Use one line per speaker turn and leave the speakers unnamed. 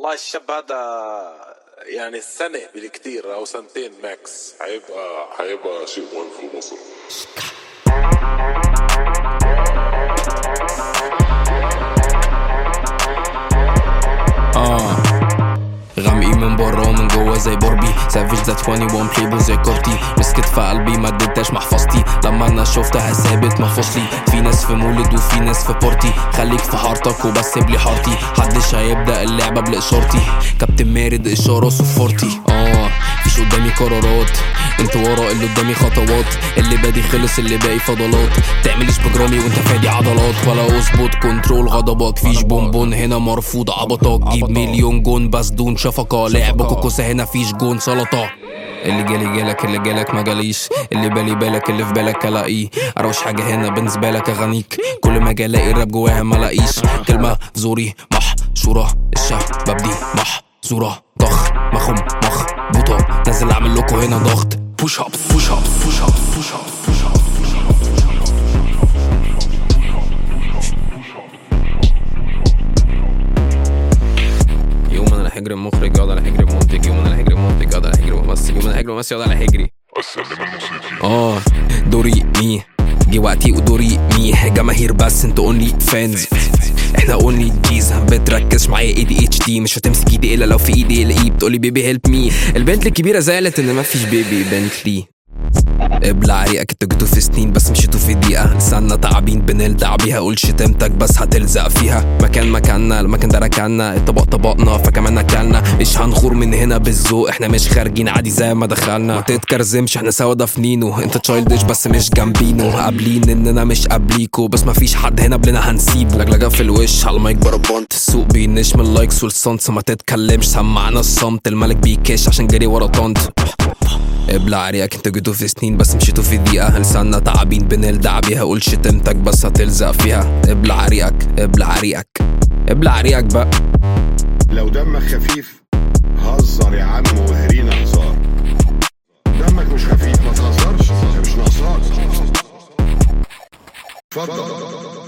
والله الشاب هذا يعني سنة بالكتير أو سنتين ماكس
هيبقى هيبقى شيء مهم في مصر
اه غامقين من برا ومن جوا زي بوربي سافيج ذات 21 بلاي زي كورتي مسكت في قلبي ما اديتهاش محفظتي لما انا شفتها ثابت مفاصلي في ناس في مولد وفي ناس في بورتي خليك في حارتك وبس سيب لي حارتي حدش هيبدا اللعبه باشارتي كابتن مارد اشاره صفارتي اه مفيش قدامي قرارات انت ورا اللي قدامي خطوات اللي بادي خلص اللي باقي فضلات تعملش بجرامي وانت فادي عضلات ولا اظبط كنترول غضبك فيش بونبون هنا مرفوض عبطك جيب مليون جون بس دون شفقة لعب كوكوسة هنا فيش جون سلطة اللي جالي جالك اللي جالك ما جاليش اللي بالي بالك اللي في بالك الاقيه اروش حاجه هنا بالنسبه لك اغانيك كل ما اجي الاقي الراب جواها ما الاقيش كلمه في زوري محشوره الشباب دي محظوره ضخ مخم مخ بوطه نازل اعمل لكم هنا ضغط بوش اب بوش اب بوش اب بوش اب بوش اب يوم انا هجري مخرج اقعد على هجري منتج يوم انا هجري منتج اقعد على هجري ممثل يوم انا هجري ممثل اقعد على هجري
اسلم الموسيقي
اه دوري مي جه وقتي ودوري مي جماهير بس انتوا اونلي فانز احنا اونلي جيز بتركز معايا اي دي اتش دي مش هتمسك ايدي الا لو في ايدي الاقيه بتقولي بيبي هيلب مي البنت الكبيره زعلت ان مفيش بيبي بنتلي ابلع ريقك انتوا جيتوا في سنين بس مشيتوا في دقيقة لساننا تعبين بنلدع بيها قول شتمتك بس هتلزق فيها مكان مكاننا المكان ده ركعنا الطبق طبقنا فكمان اكلنا مش هنخور من هنا بالذوق احنا مش خارجين عادي زي ما دخلنا ما تتكرزمش احنا سوا دفنينو انت تشايلدش بس مش جنبينو قابلين اننا مش قابليكو بس مفيش حد هنا بلنا هنسيبه لجلجة في الوش على المايك بربنت السوق بينش من اللايكس والسنس ما تتكلمش سمعنا الصمت الملك بيكش عشان جري ورا طنط ابلع ريقك انتوا جيتوا في سنين بس مشيتوا في دقيقة لساننا تعبين بنلدع بيها قول شتمتك بس هتلزق فيها ابلع ريقك ابلع ريقك ابلع ريقك بقى
لو دمك خفيف هزر يا عم وهرينا هزار دمك مش خفيف ما تهزرش مش ناقصاك اتفضل